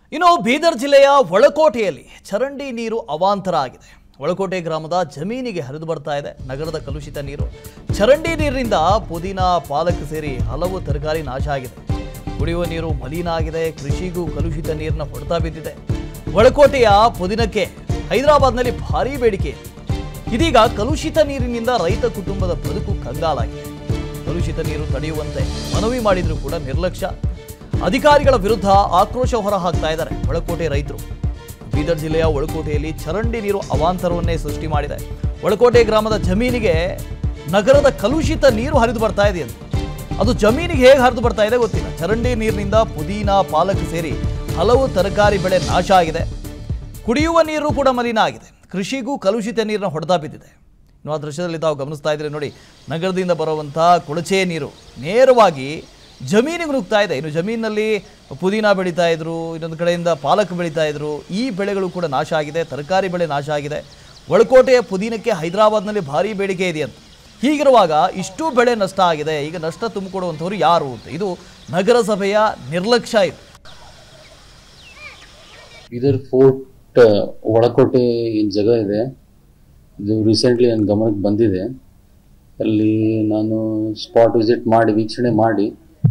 ಇನ್ನು ಬೀದರ್ ಜಿಲ್ಲೆಯ ಒಳಕೋಟೆಯಲ್ಲಿ ಚರಂಡಿ ನೀರು ಅವಾಂತರ ಆಗಿದೆ ಒಳಕೋಟೆ ಗ್ರಾಮದ ಜಮೀನಿಗೆ ಹರಿದು ಬರ್ತಾ ಇದೆ ನಗರದ ಕಲುಷಿತ ನೀರು ಚರಂಡಿ ನೀರಿನಿಂದ ಪುದೀನ ಪಾಲಕ್ ಸೇರಿ ಹಲವು ತರಕಾರಿ ನಾಶ ಆಗಿದೆ ಕುಡಿಯುವ ನೀರು ಮಲಿನ ಆಗಿದೆ ಕೃಷಿಗೂ ಕಲುಷಿತ ನೀರಿನ ಹೊಡೆತ ಬಿದ್ದಿದೆ ಒಳಕೋಟೆಯ ಪುದೀನಕ್ಕೆ ಹೈದರಾಬಾದ್ನಲ್ಲಿ ಭಾರೀ ಬೇಡಿಕೆ ಇದೆ ಇದೀಗ ಕಲುಷಿತ ನೀರಿನಿಂದ ರೈತ ಕುಟುಂಬದ ಬದುಕು ಕಂಗಾಲಾಗಿದೆ ಕಲುಷಿತ ನೀರು ತಡೆಯುವಂತೆ ಮನವಿ ಮಾಡಿದರೂ ಕೂಡ ನಿರ್ಲಕ್ಷ್ಯ ಅಧಿಕಾರಿಗಳ ವಿರುದ್ಧ ಆಕ್ರೋಶ ಹೊರಹಾಕ್ತಾ ಇದ್ದಾರೆ ಒಳಕೋಟೆ ರೈತರು ಬೀದರ್ ಜಿಲ್ಲೆಯ ಒಳಕೋಟೆಯಲ್ಲಿ ಚರಂಡಿ ನೀರು ಅವಾಂತರವನ್ನೇ ಸೃಷ್ಟಿ ಮಾಡಿದೆ ಒಳಕೋಟೆ ಗ್ರಾಮದ ಜಮೀನಿಗೆ ನಗರದ ಕಲುಷಿತ ನೀರು ಹರಿದು ಬರ್ತಾ ಇದೆ ಅಂತ ಅದು ಜಮೀನಿಗೆ ಹೇಗೆ ಹರಿದು ಬರ್ತಾ ಇದೆ ಗೊತ್ತಿಲ್ಲ ಚರಂಡಿ ನೀರಿನಿಂದ ಪುದೀನ ಪಾಲಕ್ ಸೇರಿ ಹಲವು ತರಕಾರಿ ಬೆಳೆ ನಾಶ ಆಗಿದೆ ಕುಡಿಯುವ ನೀರು ಕೂಡ ಮಲಿನ ಆಗಿದೆ ಕೃಷಿಗೂ ಕಲುಷಿತ ನೀರಿನ ಹೊಡೆತ ಬಿದ್ದಿದೆ ಇನ್ನು ಆ ದೃಶ್ಯದಲ್ಲಿ ತಾವು ಗಮನಿಸ್ತಾ ಇದ್ರೆ ನೋಡಿ ನಗರದಿಂದ ಬರುವಂತಹ ಕೊಳಚೆ ನೀರು ನೇರವಾಗಿ ಜಮೀನಿಗೆ ನುಗ್ತಾ ಇದೆ ಇನ್ನು ಜಮೀನಿನಲ್ಲಿ ಪುದೀನ ಬೆಳೀತಾ ಇದ್ರು ಇನ್ನೊಂದು ಕಡೆಯಿಂದ ಪಾಲಕ್ ಬೆಳೀತಾ ಇದ್ರು ಈ ಬೆಳೆಗಳು ಕೂಡ ನಾಶ ಆಗಿದೆ ತರಕಾರಿ ಬೆಳೆ ನಾಶ ಆಗಿದೆ ಒಳಕೋಟೆಯ ಪುದೀನಕ್ಕೆ ಹೈದರಾಬಾದ್ನಲ್ಲಿ ಭಾರಿ ಬೇಡಿಕೆ ಇದೆ ಅಂತ ಹೀಗಿರುವಾಗ ಇಷ್ಟು ಬೆಳೆ ನಷ್ಟ ಆಗಿದೆ ಈಗ ನಷ್ಟ ತುಂಬಿಕೊಡುವಂಥವ್ರು ಯಾರು ಅಂತ ಇದು ನಗರಸಭೆಯ ನಿರ್ಲಕ್ಷ್ಯ ಇದು ಇದರ್ ಫೋರ್ಟ್ ಒಳಕೋಟೆ ಏನು ಜಾಗ ಇದೆ ಇದು ರೀಸೆಂಟ್ಲಿ ನನ್ನ ಗಮನಕ್ಕೆ ಬಂದಿದೆ ಅಲ್ಲಿ ನಾನು ಸ್ಪಾಟ್ ವಿಸಿಟ್ ಮಾಡಿ ವೀಕ್ಷಣೆ ಮಾಡಿ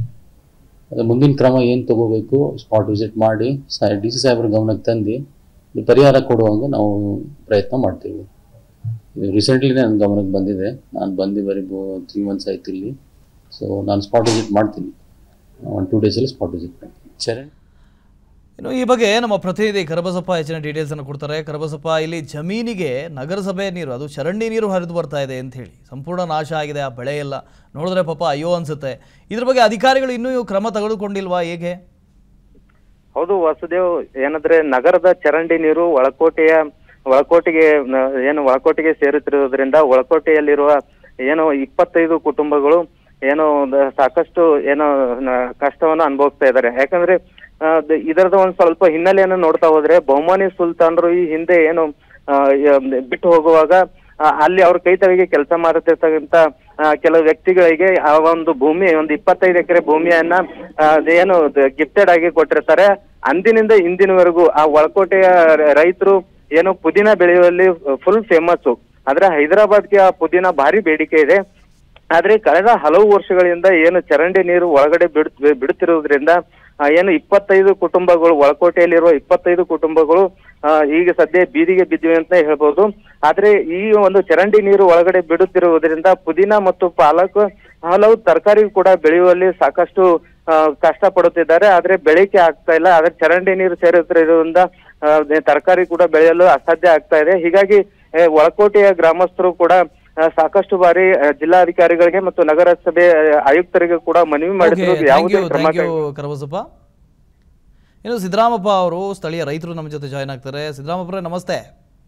ಅದು ಮುಂದಿನ ಕ್ರಮ ಏನು ತಗೋಬೇಕು ಸ್ಪಾಟ್ ವಿಸಿಟ್ ಮಾಡಿ ಸಾ ಡಿ ಸಿ ಸಾಹೇಬ್ರ ಗಮನಕ್ಕೆ ತಂದು ಇದು ಪರಿಹಾರ ಕೊಡುವಂಗೆ ನಾವು ಪ್ರಯತ್ನ ಮಾಡ್ತೀವಿ ಇದು ರೀಸೆಂಟ್ಲಿ ನನ್ನ ಗಮನಕ್ಕೆ ಬಂದಿದೆ ನಾನು ಬಂದು ಬರೀ ತ್ರೀ ಮಂತ್ಸ್ ಆಯ್ತು ಇಲ್ಲಿ ಸೊ ನಾನು ಸ್ಪಾಟ್ ವಿಸಿಟ್ ಮಾಡ್ತೀನಿ ಒನ್ ಟೂ ಡೇಸಲ್ಲಿ ಸ್ಪಾಟ್ ವಿಸಿಟ್ ಮಾಡ್ತೀನಿ ಚರಣ್ ಇನ್ನು ಈ ಬಗ್ಗೆ ನಮ್ಮ ಪ್ರತಿನಿಧಿ ಕರಬಸಪ್ಪ ಹೆಚ್ಚಿನ ಡೀಟೇಲ್ಸ್ ಅನ್ನು ಕೊಡ್ತಾರೆ ಕರಬಸಪ್ಪ ಇಲ್ಲಿ ಜಮೀನಿಗೆ ನಗರಸಭೆ ನೀರು ಅದು ಚರಂಡಿ ನೀರು ಹರಿದು ಬರ್ತಾ ಇದೆ ಅಂತ ಹೇಳಿ ಸಂಪೂರ್ಣ ನಾಶ ಆಗಿದೆ ಆ ಬೆಳೆ ಎಲ್ಲ ನೋಡಿದ್ರೆ ಪಾಪ ಅಯ್ಯೋ ಅನ್ಸುತ್ತೆ ಇದ್ರ ಬಗ್ಗೆ ಅಧಿಕಾರಿಗಳು ಇನ್ನೂ ಕ್ರಮ ತೆಗೆದುಕೊಂಡಿಲ್ವಾ ಹೇಗೆ ಹೌದು ವಾಸುದೇವ್ ಏನಂದ್ರೆ ನಗರದ ಚರಂಡಿ ನೀರು ಒಳಕೋಟೆಯ ಒಳಕೋಟೆಗೆ ನ- ಏನು ಒಳಕೋಟೆಗೆ ಸೇರುತ್ತಿರುವುದರಿಂದ ಒಳಕೋಟೆಯಲ್ಲಿರುವ ಏನು ಇಪ್ಪತ್ತೈದು ಕುಟುಂಬಗಳು ಏನು ದ- ಸಾಕಷ್ಟು ಏನು ನ- ಕಷ್ಟವನ್ನು ಅನುಭವಿಸ್ತಾ ಇದ್ದಾರೆ ಯಾಕಂದ್ರೆ ಆ, ದ- ಇದರದ ಒಂದ್ ಸ್ವಲ್ಪ ಹಿನ್ನೆಲೆಯನ್ನು ನೋಡ್ತಾ ಹೋದ್ರೆ ಬಹುಮಾನಿ ಸುಲ್ತಾನರು ಈ ಹಿಂದೆ ಏನು ಆ, ಯ- ಬಿಟ್ಟು ಹೋಗುವಾಗ ಆ, ಅಲ್ಲಿ ಅವ್ರ ಕೈ ತಲೆಗೆ ಕೆಲಸ ಮಾಡುತ್ತಿರ್ತಕ್ಕಂತ ಆ, ಕೆಲವು ವ್ಯಕ್ತಿಗಳಿಗೆ ಆ ಒಂದು ಭೂಮಿ ಒಂದು ಇಪ್ಪತ್ತೈದು ಎಕರೆ ಭೂಮಿಯನ್ನ ಆ, ಅದೇನು ಗಿಫ್ಟೆಡ್ ಆಗಿ ಕೊಟ್ಟಿರ್ತಾರೆ ಅಂದಿನಿಂದ ಇಂದಿನವರೆಗೂ ಆ ಒಳಕೋಟೆಯ ರ- ರೈತರು ಏನು ಪುದೀನ ಬೆಳೆಯುವಲ್ಲಿ ಫುಲ್ ಫೇಮಸ್ ಆದ್ರೆ ಹೈದರಾಬಾದ್ಗೆ ಆ ಪುದೀನ ಭಾರಿ ಬೇಡಿಕೆ ಇದೆ ಆದ್ರೆ ಕಳೆದ ಹಲವು ವರ್ಷಗಳಿಂದ ಏನು ಚರಂಡಿ ನೀರು ಒಳಗಡೆ ಬಿಡ್ ಬಿಡುತ್ತಿರುವುದರಿಂದ ಆ, ಏನು ಇಪ್ಪತ್ತೈದು ಕುಟುಂಬಗಳು ಒಳಕೋಟೆಯಲ್ಲಿರುವ ಇಪ್ಪತ್ತೈದು ಕುಟುಂಬಗಳು ಆ, ಈಗ ಸದ್ಯ ಬೀದಿಗೆ ಬಿದ್ದಿವೆ ಅಂತ ಹೇಳ್ಬೋದು ಆದ್ರೆ ಈ ಒಂದು ಚರಂಡಿ ನೀರು ಒಳಗಡೆ ಬಿಡುತ್ತಿರುವುದರಿಂದ ಪುದೀನ ಮತ್ತು ಪಾಲಕ್ ಹಲವು ತರಕಾರಿ ಕೂಡ ಬೆಳೆಯುವಲ್ಲಿ ಸಾಕಷ್ಟು ಆ, ಕಷ್ಟ ಪಡುತ್ತಿದ್ದಾರೆ ಆದ್ರೆ ಬೆಳಿಕೆ ಆಗ್ತಾ ಇಲ್ಲ ಆದ್ರೆ ಚರಂಡಿ ನೀರು ಸೇರುತ್ತಿರುವುದರಿಂದ ಆ, ತರಕಾರಿ ಕೂಡ ಬೆಳೆಯಲು ಅಸಾಧ್ಯ ಆಗ್ತಾ ಇದೆ ಹೀಗಾಗಿ ಆ, ಒಳಕೋಟೆಯ ಗ್ರಾಮಸ್ಥರು ಕೂಡ ಆ, ಸಾಕಷ್ಟು ಬಾರಿ ಆ, ಜಿಲ್ಲಾಧಿಕಾರಿಗಳಿಗೆ ಮತ್ತು ನಗರಸಭೆ ಆ, ಆಯುಕ್ತರಿಗೆ ಕೂಡ ಮನವಿ ಓಕೆ ಮಾಡಿದ್ರು ಥ್ಯಾಂಕ್ ಯಾವುದೇ ಯು ಕ್ರಮ ಥ್ಯಾಂಕ್ ಯು ಕರಬಸಪ್ಪ ಇನ್ನು ಸಿದ್ದರಾಮಪ್ಪ ಅವರು ಸ್ಥಳೀಯ ರೈತರು ನಮ್ಮ ಜೊತೆ ಜಾಯ್ನ್ ಆಗ್ತಾರೆ ಸಿದ್ದರಾಮಪ್ಪರೇ ನಮಸ್ತೆ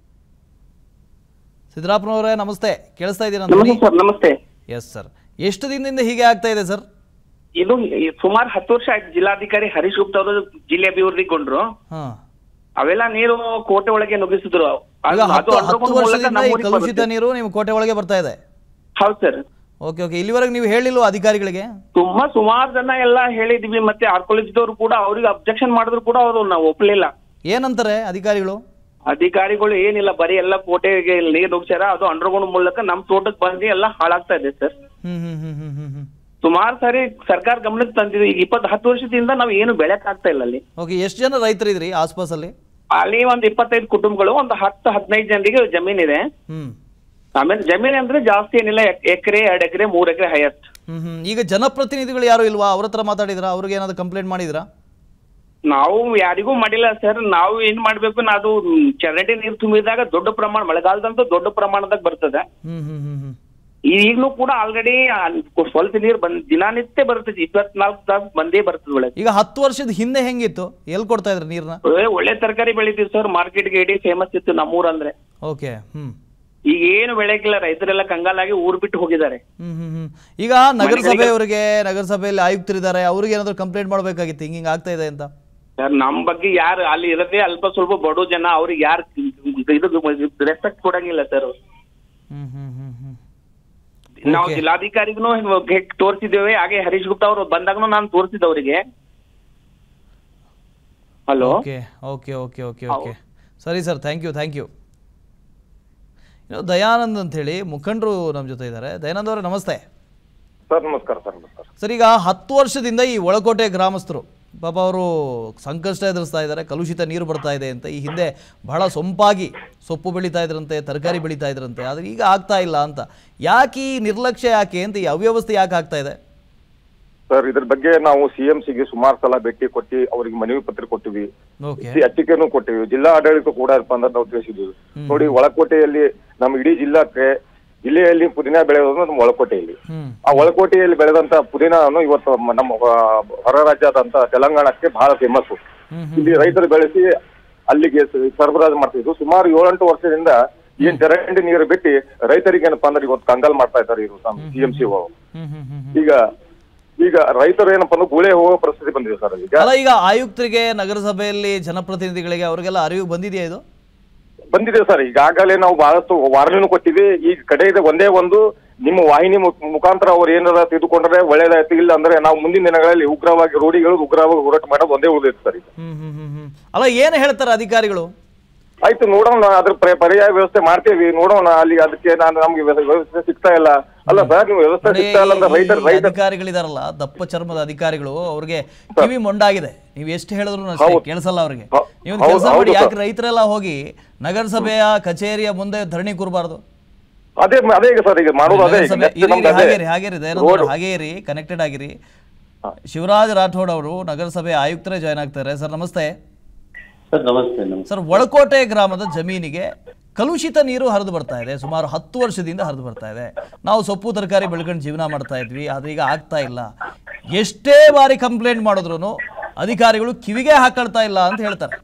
ಸಿದ್ದರಾಮಪ್ಪನವರೇ ನಮಸ್ತೆ ಕೇಳಿಸ್ತಾ ಇದ್ದೀರಾ ನಮಸ್ತೆ ಸರ್ ನಮಸ್ತೆ ಎಸ್ ಸರ್ ಎಷ್ಟು ದಿನದಿಂದ ಹೀಗೆ ಆಗ್ತಾ ಇದೆ ಸರ್ ಇದು ಸುಮಾರು ಹತ್ತು ವರ್ಷ ಆಯ್ತು ಜಿಲ್ಲಾಧಿಕಾರಿ ಹರೀಶ್ ಗುಪ್ತಾ ಅವರು ಜಿಲ್ಲೆ ಅಭಿವೃದ್ಧಿಗೊಂಡ್ರು ಹಾಂ ಅವೆಲ್ಲ ನೀರು ಕೋಟೆ ಒಳಗೆ ನುಗ್ಗಿಸಿದ್ರು ಈಗ ಅದು ಹತ್ತು underground ಹತ್ತು ಮೂಲಕ ವರ್ಷದಿಂದ ನಮ್ಮ ಈ ಊರಿಗೆ ಕಲುಷಿತ ಬರುತ್ತೆ. ನೀರು ನಿಮ್ಮ ಕೋಟೆ ಒಳಗೆ ಬರ್ತಾ ಇದೆ ಹೌದು ಸರ್ ಓಕೆ ಓಕೆ ಇಲ್ಲಿವರೆಗೆ ನೀವು ಹೇಳಿಲ್ವ ಅಧಿಕಾರಿಗಳಿಗೆ ತುಂಬಾ ಸುಮಾರು ಜನ ಎಲ್ಲ ಹೇಳಿದ್ವಿ ಮತ್ತೆ ಆರ್ಕೊಲಜಿದವರು ಕೂಡ ಅವ್ರಿಗೆ ಅಬ್ಜೆಕ್ಷನ್ ಮಾಡಿದ್ರು ಕೂಡ ಅವರು ನಾವು ಒಪ್ಪಲಿಲ್ಲ ಏನಂತಾರೆ ಅಧಿಕಾರಿಗಳು ಅಧಿಕಾರಿಗಳು ಏನಿಲ್ಲ ಬರೀ ಎಲ್ಲ ಕೋಟೆಗೆ ನೀರು ನುಗ್ಸ್ಯಾರ ಅದು ಅಂಡರ್ಗ್ರೌಂಡ್ ಮೂಲಕ ನಮ್ ತೋಟಕ್ಕೆ ಬಂದು ಎಲ್ಲ ಹಾಳಾಗ್ತಾ ಇದೆ ಸರ್ ಹ್ಮ್ ಹ್ಮ್ ಹ್ಮ್ ಹ್ಮ್ ಹ್ಮ್ ಹ್ಮ್ ಸುಮಾರು ಸಾರಿ ಸರ್ಕಾರ ಗಮನಕ್ಕೆ ತಂದಿದ್ವಿ ಈಗ ಇಪ್ಪತ್ತು ಹತ್ತು ವರ್ಷದಿಂದ ನಾವು ಏನು ಬೆಳೆಕ್ ಆಗ್ತಾ ಇಲ್ಲ ಅಲ್ಲಿ ಓಕೆ ಎಷ್ಟು ಜನ ರೈತರಿದ್ರಿ ಆಸ್ಪಾಸಲ್ಲಿ ಅಲ್ಲಿ ಒಂದ್ ಇಪ್ಪತ್ತೈದು ಕುಟುಂಬಗಳು ಒಂದು ಹತ್ತು ಹದಿನೈದು ಜನರಿಗೆ ಜಮೀನ್ ಇದೆ ಹ್ಮ್ ಆಮೇಲೆ ಜಮೀನ್ ಅಂದ್ರೆ ಜಾಸ್ತಿ ಏನಿಲ್ಲ ಎಕರೆ ಎರಡ್ ಎಕರೆ ಮೂರ್ ಎಕರೆ ಹೈಯೆಸ್ಟ್ ಹ್ಮ್ ಹ್ಮ್ ಈಗ ಜನಪ್ರತಿನಿಧಿಗಳು ಯಾರು ಇಲ್ವಾ ಅವ್ರ ಹತ್ರ ಮಾತಾಡಿದ್ರಾ ಅವ್ರಿಗೆ ಏನಾದ್ರು ಕಂಪ್ಲೇಂಟ್ ಮಾಡಿದ್ರಾ ನಾವು ಯಾರಿಗೂ ಮಾಡಿಲ್ಲ ಸರ್ ನಾವು ಏನ್ ಮಾಡ್ಬೇಕು ನಾ ಅದು ಚರಂಡಿ ನೀರು ತುಂಬಿದಾಗ ದೊಡ್ಡ ಪ್ರಮಾಣ ಮಳೆಗಾಲದಂತೂ ದೊಡ್ಡ ಪ್ರಮಾಣದಾಗ ಬರ್ತದೆ ಹ್ಮ್ ಹ್ಮ್ ಹ್ಮ್ ಹ್ಮ್ ಈಗಲೂ ಕೂಡ ಆಲ್ರೆಡಿ ಸ್ವಲ್ಪ ನೀರು ಬಂದ್ ದಿನಾನಿತ್ಯ ಬರ್ತದೆ ಇಪ್ಪತ್ನಾಲ್ಕು ತಾಸು ಬಂದೇ ಬರ್ತದೆ ಒಳಗೆ ಈಗ ಹತ್ತು ವರ್ಷದ ಹಿಂದೆ ಹೆಂಗಿತ್ತು ಎಲ್ಲಿ ಕೊಡ್ತಾ ಇದ್ರಿ ನೀರ್ನ ಏ, ಒಳ್ಳೆ ತರಕಾರಿ ಬೆಳಿತೀವಿ ಸರ್ ಮಾರ್ಕೆಟ್ಗೆ ಇಡೀ ಫೇಮಸ್ ಇತ್ತು ನಮ್ಮೂರ್ ಅಂದ್ರೆ ಓಕೆ ಹ್ಮ್ ಈಗ ಏನು ಬೆಳೆಗಿಲ್ಲ ರೈತರೆಲ್ಲ ಕಂಗಾಲಾಗಿ ಊರ್ ಬಿಟ್ಟು ಹೋಗಿದ್ದಾರೆ ಹ್ಮ್ ಹ್ಮ್ ಹ್ಮ್ ಈಗ ನಗರಸಭೆಯವರಿಗೆ ನಗರಸಭೆಯಲ್ಲಿ ಆಯುಕ್ತರಿದ್ದಾರೆ ಅವ್ರಿಗೆ ಏನಾದ್ರು ಕಂಪ್ಲೇಂಟ್ ಮಾಡ್ಬೇಕಾಗಿತ್ತು ಹಿಂಗ್ ಹಿಂಗ್ ಆಗ್ತಾ ಇದೆ ಅಂತ ಸರ್ ನಮ್ ಬಗ್ಗೆ ಯಾರು ಅಲ್ಲಿ ಇರದೇ ಅಲ್ಪ ಸ್ವಲ್ಪ ಬಡ ಜನ ಅವ್ರಿಗೆ ಯಾರು ಇದು ರೆಸ್ಪೆಕ್ಟ್ ಕೊಡಂಗಿಲ್ಲ ಸರ್ ಹ್ಮ್ ಹ್ಮ್ ಹ್ಮ್ ಹ್ಮ್ ನಾವು Okay. ಜಿಲ್ಲಾಧಿಕಾರಿಗೂ ತೋರಿಸಿದ್ದೇವೆ ಹಾಗೆ ಹರೀಶ್ ಗುಪ್ತಾ ಅವರು ಬಂದಾಗನು ನಾನು ತೋರಿಸಿದ್ದೆ ಅವರಿಗೆ hello okay okay okay okay okay ಸರಿ sir thank you thank you ಇನ್ನು ದಯಾನಂದ್ ಅಂತೇಳಿ ಮುಖಂಡರು ನಮ್ಮ ಜೊತೆ ಇದ್ದಾರೆ ದಯಾನಂದ್ ಅವರೇ ನಮಸ್ತೆ ಸರ್ ನಮಸ್ಕಾರ ಸರ್ ನಮಸ್ಕಾರ ಸರ್ ಈಗ ಹತ್ತು ವರ್ಷದಿಂದ ಈ ಒಳಕೋಟೆ ಗ್ರಾಮಸ್ಥರು ಪಾಪ ಅವರು ಸಂಕಷ್ಟ ಎದುರಿಸ್ತಾ ಇದ್ದಾರೆ ಕಲುಷಿತ ನೀರು ಬರ್ತಾ ಇದೆ ಅಂತ ಈ ಹಿಂದೆ ಬಹಳ ಸೊಂಪಾಗಿ ಸೊಪ್ಪು ಬೆಳೀತಾ ಇದ್ರಂತೆ ತರಕಾರಿ ಬೆಳೀತಾ ಇದ್ರಂತೆ ಆದರೆ ಈಗ ಆಗ್ತಾ ಇಲ್ಲ ಅಂತ ಯಾಕೆ ಈ ನಿರ್ಲಕ್ಷ್ಯ ಯಾಕೆ ಅಂತ ಈ ಅವ್ಯವಸ್ಥೆ ಯಾಕೆ ಆಗ್ತಾ ಇದೆ ಸರ್ ಇದ್ರ ಬಗ್ಗೆ ನಾವು ಸಿಎಂ ಸಿಗೆ ಸುಮಾರು ಸಲ ಭೇಟಿ ಕೊಟ್ಟು ಅವ್ರಿಗೆ ಮನವಿ ಪತ್ರ ಕೊಟ್ಟಿವಿ ಓಕೆ ಅಚ್ಚಿಕೆನೂ ಕೊಟ್ಟಿವಿ ಜಿಲ್ಲಾ ಆಡಳಿತ ಕೂಡ ಬಂದ ನಾವು ತಿಳಿಸಿದ್ವಿ ನೋಡಿ ಒಳಕೋಟೆಯಲ್ಲಿ ನಮ್ಮ ಇಡೀ ಜಿಲ್ಲಾಕ್ಕೆ ಜಿಲ್ಲೆಯಲ್ಲಿ ಪುದೀನ ಬೆಳೆಯೋದು ನಮ್ಮ ಒಳಕೋಟೆಯಲ್ಲಿ ಹ್ಮ್ ಆ ಒಳಕೋಟೆಯಲ್ಲಿ ಬೆಳೆದಂತ ಪುದೀನವನ್ನು ಇವತ್ತು ಮ- ನಮ್ಮ ಆ, ಹೊರ ರಾಜ್ಯದಂತ ತೆಲಂಗಾಣಕ್ಕೆ ಬಹಳ ಫೇಮಸ್ ಹ್ಮ್ ಇಲ್ಲಿ ರೈತರು ಬೆಳೆಸಿ ಅಲ್ಲಿಗೆ ಸ- ಸರಬರಾಜು ಮಾಡ್ತಿದ್ರು ಸುಮಾರು ಏಳೆಂಟು ವರ್ಷದಿಂದ ಏನ್ ಚರಂಡಿ ನೀರು ಬಿಟ್ಟು ರೈತರಿಗೆ ಏನಪ್ಪಾ ಅಂದ್ರೆ ಇವತ್ತು ಕಂಗಾಲ್ ಮಾಡ್ತಾ ಇದ್ದಾರೆ ಇವರು ಸಿಎಂ ಸಿ ಹ್ಮ್ ಹ್ಮ್ ಹ್ಮ್ ಹ್ಮ್ ಈಗ ಈಗ ರೈತರು ಏನಪ್ಪಾ ಅಂದ್ರೆ ಗುಳೆ ಹೋಗೋ ಪರಿಸ್ಥಿತಿ ಬಂದಿದೆ ಸರ್ ಈಗ ಅಲ್ಲ ಈಗ ಆಯುಕ್ತರಿಗೆ ನಗರಸಭೆಯಲ್ಲಿ ಜನಪ್ರತಿನಿಧಿಗಳಿಗೆ ಅವರಿಗೆಲ್ಲ ಅರಿವು ಬಂದಿದೆಯಾ ಇದು ಬಂದಿದೆ ಸರ್ ಈಗಾಗಲೇ ನಾವು ಬಹಳಷ್ಟು ವಾರ್ನಿಂಗ್ ಕೊಟ್ಟಿವಿ ಈಗ ಕಡೆಯಿಂದ ಒಂದೇ ಒಂದು ನಿಮ್ಮ ವಾಹಿನಿ ಮು- ಮುಖಾಂತರ ಅವ್ರು ಏನಾರ ತೆಗೆದುಕೊಂಡ್ರೆ ಒಳ್ಳೇದಾಯ್ತು ಇಲ್ಲ ಅಂದ್ರೆ ನಾವು ಮುಂದಿನ ದಿನಗಳಲ್ಲಿ ಉಗ್ರವಾಗಿ ರೋಡಿಗಳು ಉಗ್ರವಾಗಿ ಹೋರಾಟ ಮಾಡೋದು ಒಂದೇ ಉಳಿದೈತೆ ಸರ್ ಈಗ ಹ್ಮ್ ಹ್ಮ್ ಹ್ಮ್ ಹ್ಮ್ ಅಲ್ಲ ಏನು ಹೇಳ್ತಾರೆ ಅಧಿಕಾರಿಗಳು ಆಯ್ತು ನೋಡೋಣ ಅದ್ರ ಪರ್ಯ- ಪರ್ಯಾಯ ವ್ಯವಸ್ಥೆ ಮಾಡ್ತೇವಿ ನೋಡೋಣ ಅಲ್ಲಿ ಅದಕ್ಕೆ ನಾನು ನಮ್ಗೆ ವ್ಯ- ವ್ಯವಸ್ಥೆ ಸಿಗ್ತಾ ಇಲ್ಲ ಅಲ್ಲ ಸರ್ ನೀವು ವ್ಯವಸ್ಥೆ ನೋಡಿ, ಸಿಗ್ತಾ ಇಲ್ಲ ಅಂದ್ರೆ ರೈತರ ಈ ರೈತ ಅಧಿಕಾರಿಗಳಿದಾರಲ್ಲ ದಪ್ಪ ಚರ್ಮದ ಅಧಿಕಾರಿಗಳು ಅವ್ರಿಗೆ ಕಿವಿ ಮೊಂಡಾಗಿದೆ ನೀವು ಎಷ್ಟು ಹೇಳಿದ್ರು ಅಷ್ಟೇ ಹೌದು. ಕೇಳಿಸಲ್ಲ ಅವ್ರಿಗೆ ಹೌ- ನೀವು ಹೌದು, ಕೆಲಸ ಮಾಡಿ ಹೌದು ಯಾಕೆ ಸರ್. ರೈತರೆಲ್ಲ ಹೋಗಿ ನಗರಸಭೆಯ ಕಚೇರಿಯ ಮುಂದೆ ಧರಣಿ ಕೂರಬಾರ್ದು ಅದೇ ಅದೇ ಈಗ ಸರ್ ಈಗ ಮಾಡೋದು ಅದೇ ಈಗ ನಗರಸಭೆ next ಇರಿ, ನಮ್ದು ಇರಿ, ಅದೇ. ಹಾಗೇರಿ ಹಾಗೇರಿ ದಯಾನಂದ್ ಅವ್ರು ರೋಡ್- ಹಾಗೇ ಇರಿ ಕನೆಕ್ಟೆಡ್ ಆಗಿರಿ ಶಿವರಾಜ್ ರಾಠೋಡ್ ಅವರು ನಗರಸಭೆ ಆಯುಕ್ತರೇ ಜಾಯ್ನ್ ಆಗ್ತಾರೆ ಸರ್ ನಮಸ್ತೆ ಸರ್ ನಮಸ್ತೆ ನಮಸ್ತೆ ಸರ್ ಒಳಕೋಟೆ ಗ್ರಾಮದ ಜಮೀನಿಗೆ ಕಲುಷಿತ ನೀರು ಹರಿದು ಬರ್ತಾ ಇದೆ ಸುಮಾರು ಹತ್ತು ವರ್ಷದಿಂದ ಹರಿದು ಬರ್ತಾ ಇದೆ ನಾವು ಸೊಪ್ಪು ತರಕಾರಿ ಬೆಳ್ಕೊಂಡು ಜೀವನ ಮಾಡ್ತಾ ಇದ್ವಿ ಆದ್ರೆ ಈಗ ಆಗ್ತಾ ಇಲ್ಲ ಎಷ್ಟೇ ಬಾರಿ ಕಂಪ್ಲೇಂಟ್ ಮಾಡಿದ್ರು ಅಧಿಕಾರಿಗಳು ಕಿವಿಗೆ ಹಾಕೊಳ್ತಾ ಇಲ್ಲ ಅಂತ ಹೇಳ್ತಾರೆ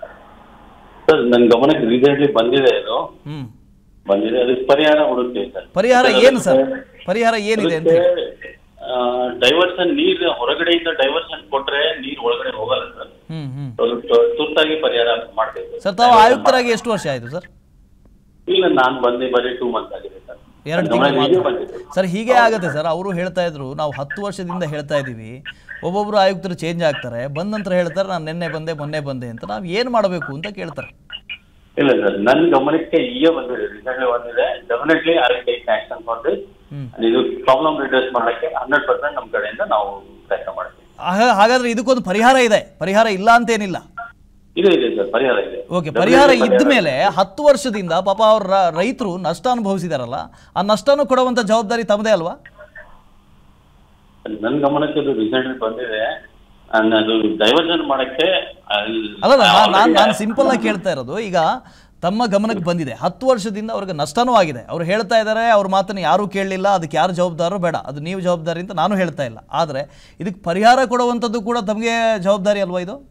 ಸರ್ ನನ್ನ ಗಮನಕ್ಕೆ ರೀಸೆಂಟ್ಲಿ ಬಂದಿದೆ ಇದು ಹ್ಮ್ ಬಂದಿದೆ ಅದಕ್ಕೆ ಪರಿಹಾರ ಹುಡುಕ್ತೀವಿ ಸರ್ ಪರಿಹಾರ ಏನು ಸರ್ ಪರಿಹಾರ ಏನಿದೆ ಅಂತ ಹೇಳಿ. ಡೈವರ್ಷನ್ ನೀರ್ ಹೊರಗಡೆಯಿಂದ ಡೈವರ್ಷನ್ ಕೊಟ್ರೆ ನೀರ್ ಒಳಗಡೆ ಹೋಗಲ್ಲ ಸರ್ ಹ್ಮ್ ಹ್ಮ್ ಸ್ವಲ್ಪ ತುರ್ತಾಗಿ ಪರಿಹಾರ ಮಾಡ್ಬೇಕು ಸರ್ ತಾವು ಆಯುಕ್ತರಾಗಿ ಎಷ್ಟು ವರ್ಷ ಆಯ್ತು ಸರ್ ಇಲ್ಲ ನಾನ್ ಬಂದೆ ಬರೀ ಟೂ ಮಂತ್ ಆಗಿದೆ ಸರ್ ಎರಡು ಗಮನಕ್ಕೆ ತಿಂಗಳು ಹೀಗೆ ಮಾತ್ರ ಬಂದಿದೆ ಸರ್ ಹೀಗೆ ಆಗುತ್ತೆ ಸರ್ ಅವರು ಹೇಳ್ತಾ ಇದ್ರು ನಾವು ಹತ್ತು ವರ್ಷದಿಂದ ಹೇಳ್ತಾ ಇದ್ದೀವಿ ಒಬ್ಬೊಬ್ರು ಆಯುಕ್ತರು ಚೇಂಜ್ ಆಗ್ತಾರೆ ಬಂದ ನಂತರ ಹೇಳ್ತಾರೆ ನಾನು ನಿನ್ನೆ ಬಂದೆ ಮೊನ್ನೆ ಬಂದೆ ಅಂತ ನಾವು ಏನು ಮಾಡಬೇಕು ಅಂತ ಕೇಳ್ತಾರೆ ಇಲ್ಲ ಸರ್ ನನ್ನ ಗಮನಕ್ಕೆ ಈಗ ಬಂದಿದೆ ರೀಸೆಂಟ್ಲಿ ಬಂದಿದೆ definitely I take action for this hmm. ಇದು ಪ್ರಾಬ್ಲಮ್ ರಿಡ್ಯೂಸ್ ಮಾಡಕ್ಕೆ ಹಂಡ್ರೆಡ್ ಪರ್ಸೆಂಟ್ ನಮ್ಮ ಕಡೆಯಿಂದ ನಾವು ಪ್ರಯತ್ನ ಮಾಡ್ತೀವಿ ಆಗ- ಹಾಗಾದ್ರೆ ಇದಕ್ಕೊಂದು ಪರಿಹಾರ ಇದೆ ಪರಿಹಾರ ಇಲ್ಲ ಅಂತೇನಿಲ್ಲ ಇದೆ ಇದೆ ಸರ್ ಪರಿಹಾರ ಇದೆ ಓಕೆ ಪರಿಹಾರ ಇದ್ದ ಮೇಲೆ ಹತ್ತು ವರ್ಷದಿಂದ ಪಾಪ ಅವ್ರ ರೈತರು ನಷ್ಟ ಅನುಭವಿಸಿದಾರಲ್ಲ ಆ ನಷ್ಟನೂ ಕೊಡುವಂತ ಜವಾಬ್ದಾರಿ ತಮ್ಮದೇ ಅಲ್ವಾ ನನ್ನ ಗಮನಕ್ಕೆ ಇದು ರೀಸೆಂಟ್ಲಿ ಬಂದಿದೆ and ಅದು ಡೈವರ್ಷನ್ ಮಾಡಕ್ಕೆ ಅಲ್ಲಿ- ಅಲ್ಲ ನಾನು already ನಾನು ಸಿಂಪಲ್ ಆಗಿ ಕೇಳ್ತಾ ಇರೋದು ಈಗ ತಮ್ಮ ಗಮನಕ್ಕೆ ಬಂದಿದೆ ಹತ್ತು ವರ್ಷದಿಂದ ಅವ್ರಿಗೆ ನಷ್ಟನೂ ಆಗಿದೆ ಅವ್ರು ಹೇಳ್ತಾ ಇದ್ದಾರೆ ಅವ್ರ ಮಾತನ್ನು ಯಾರೂ ಕೇಳಲಿಲ್ಲ ಅದಕ್ಕೆ ಯಾರು ಜವಾಬ್ದಾರರು ಬೇಡ ಅದು ನೀವು ಜವಾಬ್ದಾರಿ ಅಂತ ನಾನು ಹೇಳ್ತಾ ಇಲ್ಲ ಆದರೆ ಇದಕ್ಕೆ ಪರಿಹಾರ ಕೊಡುವಂಥದ್ದು ಕೂಡ ತಮಗೆ ಜವಾಬ್ದಾರಿ ಅಲ್ವಾ ಇದು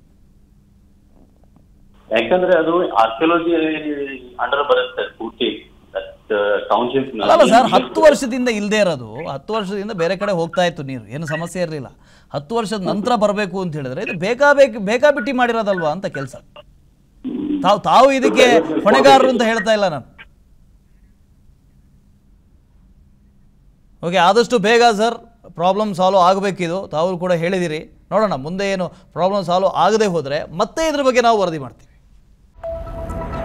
ಯಾಕಂದ್ರೆ ಅದು ಆರ್ಕಿಯಾಲಜಿ ಅಂಡರ್ ಬರುತ್ತೆ ಪೂರ್ತಿ ಟೌನ್ಶಿಪ್ ಅಲ್ಲ ಸರ್ ಹತ್ತು ವರ್ಷದಿಂದ ಇಲ್ಲದೆ ಇರೋದು ಹತ್ತು ವರ್ಷದಿಂದ ಬೇರೆ ಕಡೆ ಹೋಗ್ತಾ ಇತ್ತು ನೀರು ಏನು ಸಮಸ್ಯೆ ಇರಲಿಲ್ಲ ಹತ್ತು ವರ್ಷದ ನಂತರ ಬರಬೇಕು ಅಂತ ಹೇಳಿದ್ರೆ ಇದು ಬೇಕಾಬೇಕು ಬೇಕಾಬಿಟ್ಟಿ ಮಾಡಿರೋದಲ್ವಾ ಅಂತ ಕೆಲಸ ತಾವು ತಾವು ಇದಕ್ಕೆ ಹೊಣೆಗಾರರು ಅಂತ ಹೇಳ್ತಾ ಇಲ್ಲ ನಾನು ಓಕೆ ಆದಷ್ಟು ಬೇಗ ಸರ್ ಪ್ರಾಬ್ಲಮ್ ಸಾಲ್ವ್ ಆಗಬೇಕಿದು ತಾವು ಕೂಡ ಹೇಳಿದಿರಿ ನೋಡೋಣ ಮುಂದೆ ಏನು ಪ್ರಾಬ್ಲಮ್ ಸಾಲ್ವ್ ಆಗದೆ ಹೋದರೆ ಮತ್ತೆ ಇದ್ರ ಬಗ್ಗೆ ನಾವು ವರದಿ ಮಾಡ್ತೀವಿ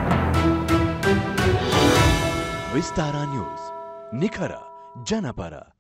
ವಿಸ್ತಾರ ನ್ಯೂಸ್ ನಿಖರ ಜನಪರ